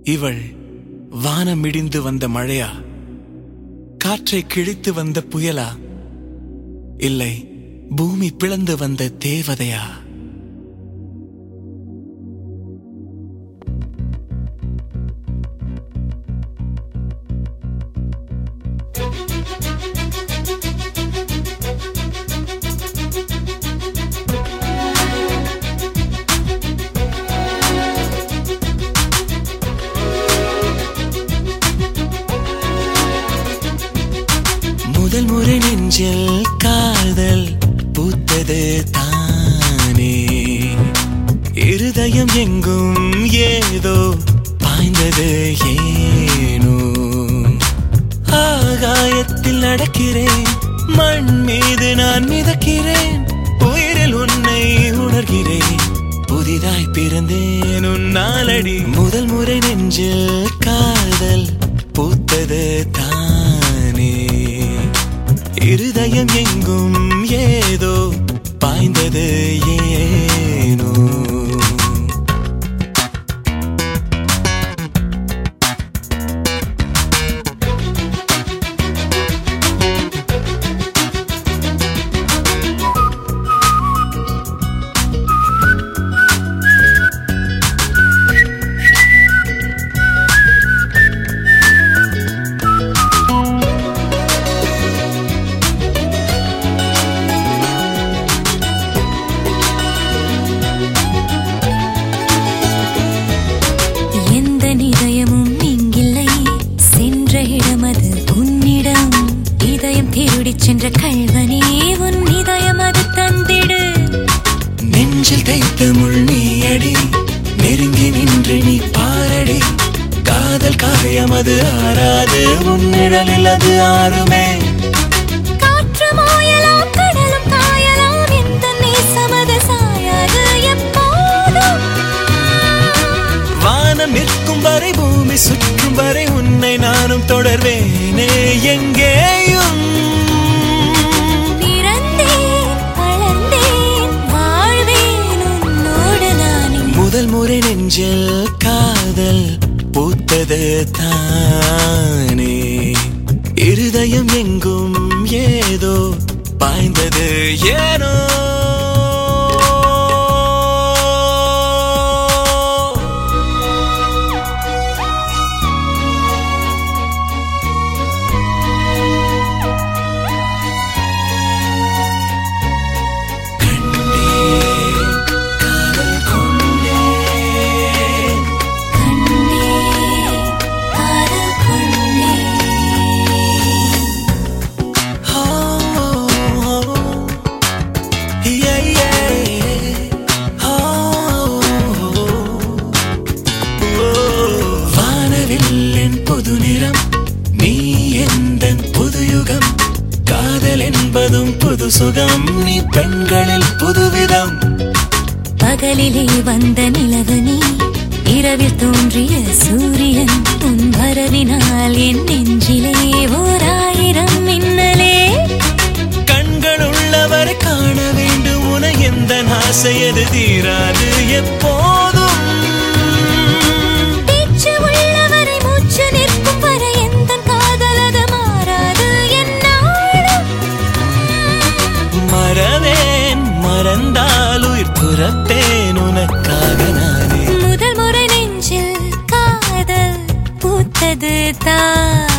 இவள் வானம் இடிந்து வந்த மழையா காற்றை கிழித்து வந்த புயலா இல்லை பூமி பிளந்து வந்த தேவதையா முதல் முறை நெஞ்சில் காதல் பூத்தது தானே இருதயம் எங்கும் ஏதோ பாய்ந்தது ஏனோ ஆகாயத்தில் நடக்கிறேன் மண் மீது நான் மிதக்கிறேன் உயிரில் உன்னை உணர்கிறேன் புதிதாய் பிறந்தேன் உன்னாலடி முதல் முறை நெஞ்சில் காதல் பூத்தது தானே இருதயம் எங்கும் ஏதோ பாய்ந்தது ஏனோ எந்த நிதயமும் இங்கில்லை சென்ற இடம் அது உன்னிடம் இதயம் திருடிச் சென்ற கள்வனே உன் இதயம் அது தந்திடு நெஞ்சில் தைத்த முள் நீயடி நெருங்கி நின்று நீ பாரடி காதல் காயம் அது ஆறாது உன்னிடலில் அது ஆறுமே காற்று மாயலாம் கடலும் காயலாம் இந்த நேசமது சாயாது எப்போதும் வானம் நிற்கும் வரை பூமி சுற்றும் வரை உன்னை நானும் தொடர்வேனே எங்கேயும் பிறந்தேன் வளர்ந்தேன் வாழ்வேன் உன்னோடு நானே முதல் முறை நெஞ்சில் காதல் பூத்தது தானே இருதயம் எங்கும் ஏதோ பாய்ந்தது ஏனோ கண்டேன், காதல் கொண்டேன். கண்டேன் காதல் கொண்டேன் Oh, yeah, yeah. Oh, வானவில்லின் புது நிறம் நீ எந்தன் புது யுகம் காதல் என்பதும் புது சுகம் நீ பெண்களில் புதுவிதம் பகலிலே வந்த நிலவு நீ இரவில் தோன்றிய சூரியன் உன் வரவினால் என் நெஞ்சிலே ஓர் ஆயிரம் மின்னலே கண்கள் உள்ளவரை காண வேண்டும் உன எந்த ஆசையது தீராது எப்போதும் பேச்சு உள்ளவரை மூச்சு நிற்கும் வரை எந்த காதலது மாறாது என்னாலும் மறவேன் மறந்தால் உயிர் துறப்பேன் உனக்காக நானே முதல் முறை நெஞ்சில் காதல் பூத்தது தான்